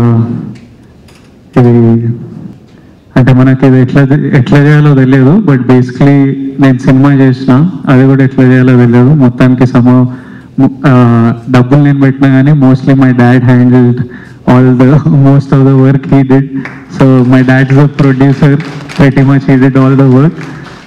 ఇది అంటే మనకి ఇది ఎట్లా ఎట్లా చేయాలో తెలియదు బట్ బేసిక్లీ నేను సినిమా చేసిన అది కూడా ఎట్లా చేయాలో తెలియదు మొత్తానికి సమ డబ్బులు నేను పెట్టినా కానీ mostly my dad handled all the most of the work he did so my dad is the producer very much he did all the work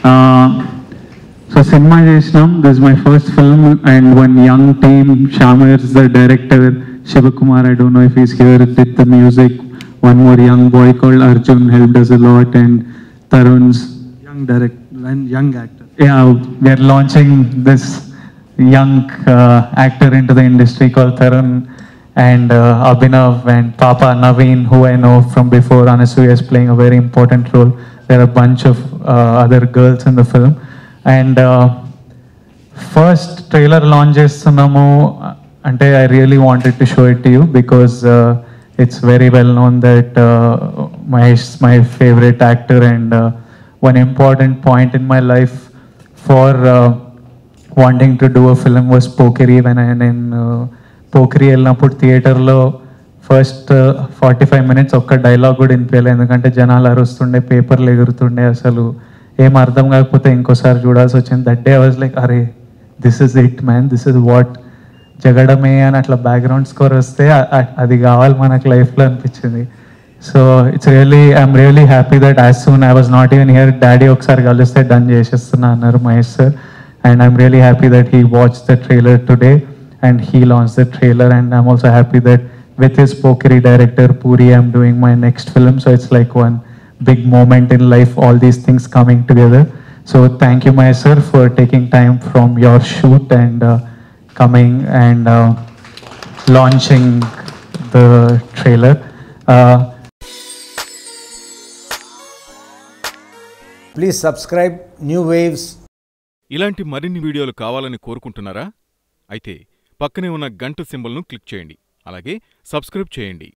so cinema చేసినాం this my first film and one young team Shamar is the director Sivakumar I don't know if is here did the music one more young boy called Arjun help does a lot and Tarun's young director and young actor. yeah, we are launching this young uh, actor into the industry called Tarun and uh, Abhinav and Papa Naveen, who I know from before. Anasuya is playing a very important role. There are a bunch of uh, other girls in the film. And uh, first trailer launch చేస్తున్నాము అంటే I really wanted to show it you because it's very well known that Mahesh my favourite actor and one important point in my life for wanting to do a film was Pokiri when I నేను పోకిరి వెళ్ళినప్పుడు థియేటర్లో first forty five minutes ఒక్క dialogue కూడా వినిపించలేదు ఎందుకంటే జనాలు అరుస్తుండే పేపర్లు ఎగురుతుండే అసలు ఏం అర్థం కాకపోతే ఇంకోసారి చూడాల్సి వచ్చింది దట్ డే వాజ్ లైక్ అరే this is it man this is what జగడమే అని అట్లా బ్యాక్గ్రౌండ్ స్కోర్ వస్తే అ- అ- అది కావాలి మనకు లైఫ్లో అనిపించింది so it's really I'm really happy that as soon I was not even here daddy ఒకసారి కలిస్తే డన్ చేసేస్తున్నా అన్నారు Mahesh sir and I'm really happy that he watch the trailer today and he launch the trailer and I'm also happy that with his Pokeri director Puri, I'm doing my next film. So it's like one big moment in life, all these things coming together. So thank you, my sir, for taking time from your shoot and uh, coming and uh, launching the trailer. Uh, Please subscribe New Waves ఇలాంటి మరిన్ని వీడియోలు కావాలని కోరుకుంటున్నారా అయితే పక్కనే ఉన్న గంట సింబల్ను click చేయండి అలాగే సబ్స్క్రైబ్ చేయండి